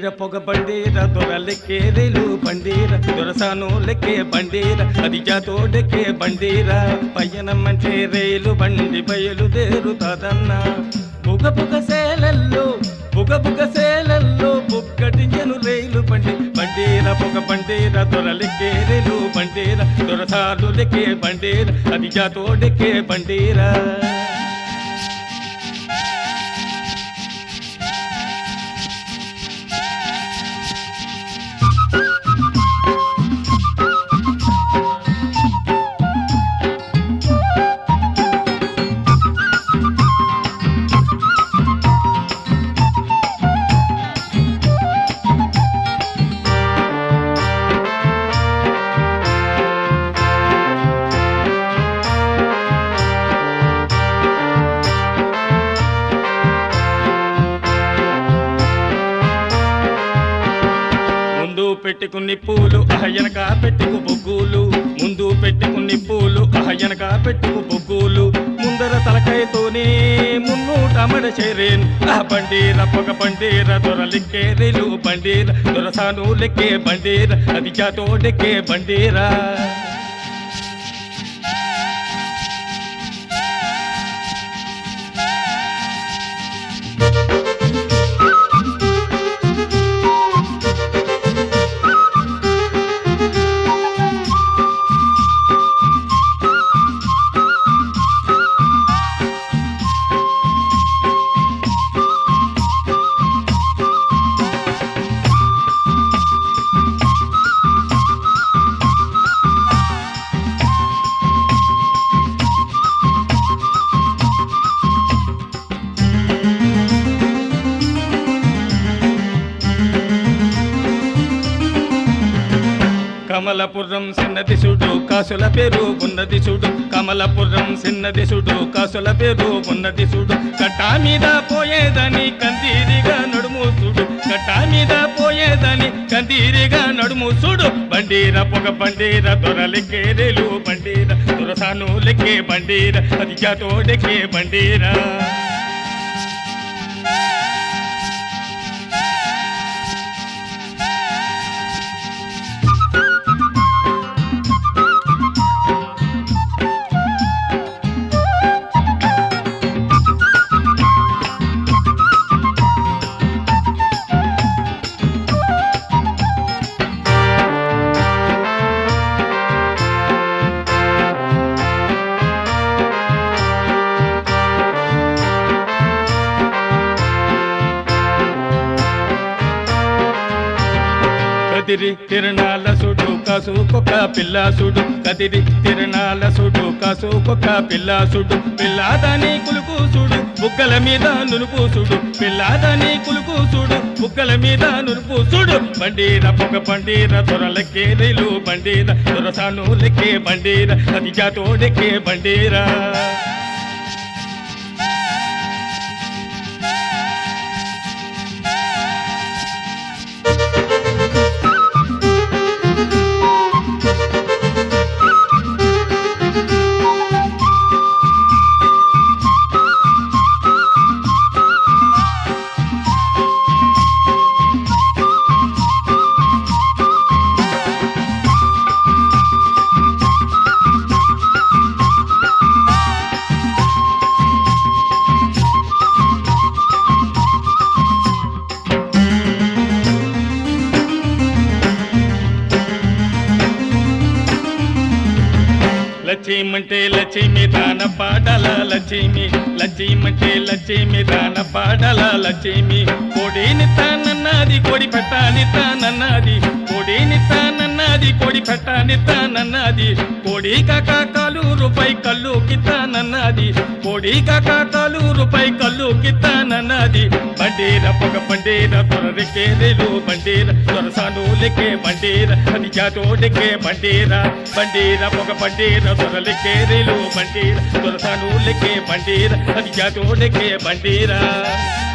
బండీర పొగ బండీర దొరలెక్కే రేలు బండీర దొరసాను లెక్కే బండీర అది జాతోడెక్కే బండీర పయనం అంటే రేలు బండి బయలుదేరుతాదన్న బుగ బుగ సేలల్లో బుగ బుగ సేలల్లో బుక్కటించను రైలు బండి బండీర పొగ బండీర దొరలెక్కే రేలు బండీర దొరసాను లెక్కే బండీర అది జాతోడెక్కే బండీరా ముందు పెట్టుకుని పూలు అహయనక పెట్టుకు బొగ్గులు ముందు పెట్టుకుని పూలు అహయనక పెట్టుకు బొగ్గులు ముందర తలకాయతోనే మున్నూట మడ చేరేను ఆ బండీర పొగ బండీర దొరలెక్కే రేలు బండీర దొరసాను లెక్కే బండీర అది జాతోడెక్కే బండీరా కమలపురం చిన్నది చూడు కాసుల పేరు ఉన్నది చూడు కమలపురం చిన్నది చూడు కాసుల పేరు ఉన్నది చూడు కట్టా మీద పోయేదని కందీరిగా నడుము చూడు కట్టా మీద పోయేదని కందీరిగా నడుము చూడు బండీర పొగ బండీర దొరలెక్కే రేలు బండీర దొరసాను లెక్కే బండీర అది జాతోడెక్కే బండీరా కదిరి తిరణాల సుడు కాసు కొక్క పిల్ల సుడు కదిరి తిరణాల సుడు కాసు కొక్క పిల్ల సుడు పిల్లాదని కులుకు సుడు బుగ్గల మీద నునుపు సుడు పిల్లాదని కులుకు సుడు బుగ్గల మీద నునుపు సుడు బండీర పొగ బండీర దొరలెక్కే రైలు బండీర దొరసాను లెక్కే బండీర అది జాతోడెక్కే బండీరా లక్ష్యమంటే లక్ష్మి దాన పాడల లక్ష్మి లక్ష్యమంటే లక్ష్మి దాన పాడల లక్ష్మి కోడిని తానన్నది కోడి పెట్టాలి తానన్నది కోడిని తానన్నది కోడి పెట్టాలి తానన్నది కోడి కాకాలు రూపాయి కళ్ళు కితానన్నది కోడి కాకాలు రూపాయి కళ్ళు కితానన్నది బండీర పొగ బండీర దొరరికే రేలు బండీర దొరసాను లెక్కే బండీర అది జాతోడెక్కే బండీర బండీర పొగ బండీర దొరలెక్కే రేలు బండీర దొరసాను లెక్కే బండీర అది జాతోడెక్కే బండీరా